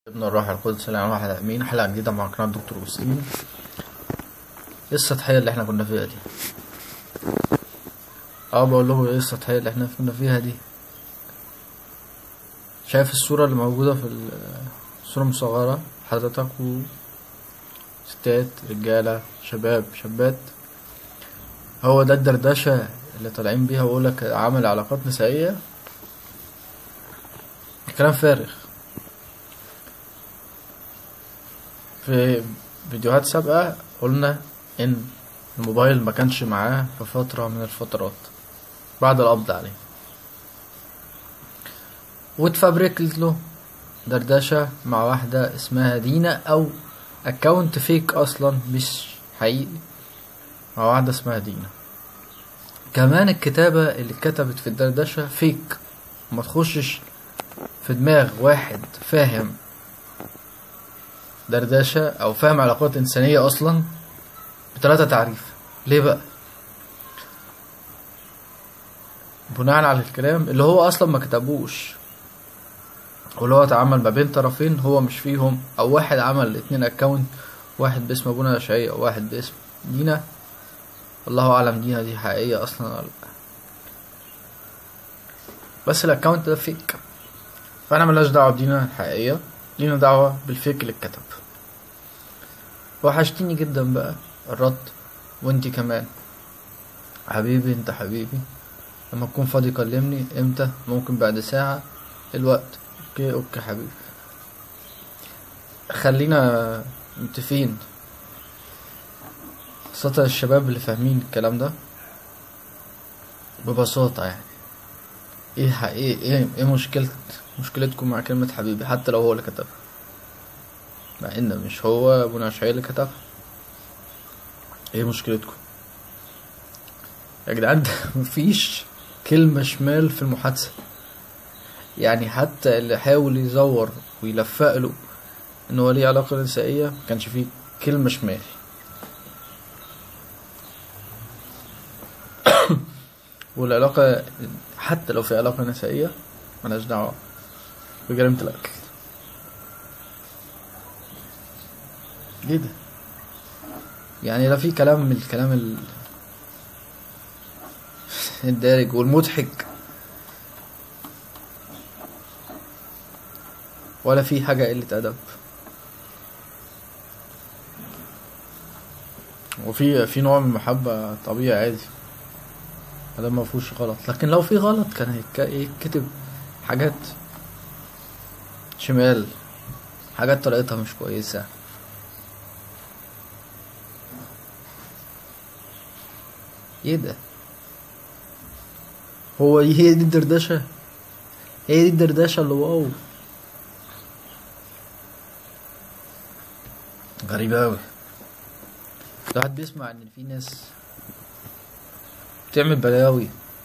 ابن الروح القدس العام واحد امين حلقه جديده مع قناه دكتور وسيم ايه السطحيه اللي احنا كنا فيها دي اه بقول لكم ايه السطحيه اللي احنا كنا فيها دي شايف الصوره اللي موجوده في ال- الصوره مصغره حضرتك و ستات رجاله شباب شابات هو ده الدردشه اللي طالعين بيها ويقول لك عمل علاقات نسائيه كلام فارغ في فيديوهات سابقة قلنا إن الموبايل ما كانش معاه في فترة من الفترات بعد القبض عليه واتفبركت له دردشة مع واحدة اسمها دينا أو أكاونت فيك أصلا مش حقيقي مع واحدة اسمها دينا كمان الكتابة اللي اتكتبت في الدردشة فيك ما تخشش في دماغ واحد فاهم دردشة أو فاهم علاقات إنسانية أصلا بتلاتة تعريف ليه بقى؟ بناء على الكلام اللي هو أصلا ما كتبوش واللي هو اتعامل ما بين طرفين هو مش فيهم أو واحد عمل اتنين أكاونت واحد باسم أبونا الشقيق وواحد باسم دينا الله أعلم دينا دي حقيقية أصلا ولا لأ بس الأكاونت ده فيك فأنا ملناش دعوة بدينا الحقيقية لينا دعوة بالفيك اللي اتكتب وحشتيني جدا بقى الرد وانتي كمان حبيبي انت حبيبي لما تكون فاضي كلمني امتى ممكن بعد ساعة الوقت اوكي اوكي حبيبي خلينا متفقين خاصة الشباب اللي فاهمين الكلام ده ببساطة يعني ايه ح- ايه ايه ايه مشكلة مشكلتكم مع كلمة حبيبي حتى لو هو اللي كتبها مع ان مش هو ابو نشعي اللي كتبها ايه مشكلتكم يا جدعان ده مفيش كلمة شمال في المحادثة يعني حتى اللي حاول يزور ويلفق له ان هو ليه علاقة نسائية مكانش فيه كلمة شمال والعلاقة حتى لو في علاقة نسائية ملهاش دعوة بجريمة القتل ليه ده؟ يعني لا في كلام من الكلام ال... الدارج والمضحك ولا في حاجة قلة أدب وفي في نوع من المحبة طبيعي عادي ده ما فيهوش غلط لكن لو في غلط كان هيك- يتكتب حاجات شمال حاجات طريقتها مش كويسة ايه ده هو هي دي الدردشة هي دي الدردشة اللي واو غريبة أوي الواحد بيسمع إن في ناس بتعمل بلاوي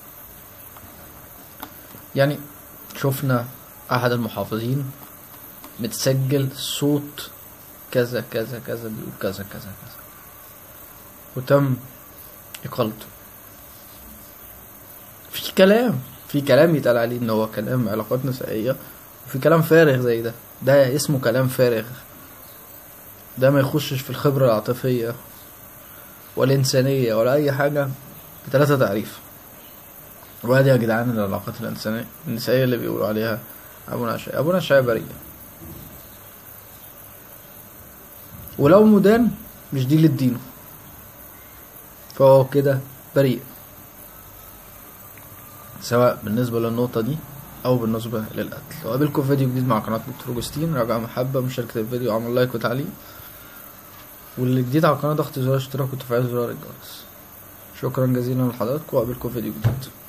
يعني شفنا أحد المحافظين متسجل صوت كذا كذا كذا بيقول كذا كذا كذا وتم إقالته في كلام في كلام يتقال عليه إن هو كلام علاقات نسائية وفي كلام فارغ زي ده ده اسمه كلام فارغ ده ما يخشش في الخبرة العاطفية ولا إنسانية ولا أي حاجة بثلاثة تعريف وادي يا جدعان العلاقات الإنسانية النسائية اللي بيقولوا عليها أبونا شاي أبونا شاي بريء ولو مدان مش دي اللي تدينه فهو كده بريء سواء بالنسبة للنقطة دي أو بالنسبة للقتل وقابلكم في فيديو جديد مع قناة دكتور أوجستين رجاء محبة مشاركة الفيديو عمل لايك وتعليق واللي جديد على القناة ضغط زرار اشتراك وتفعيل زرار الجرس شكرا جزيلا لحضراتكم وقابلكم في فيديو جديد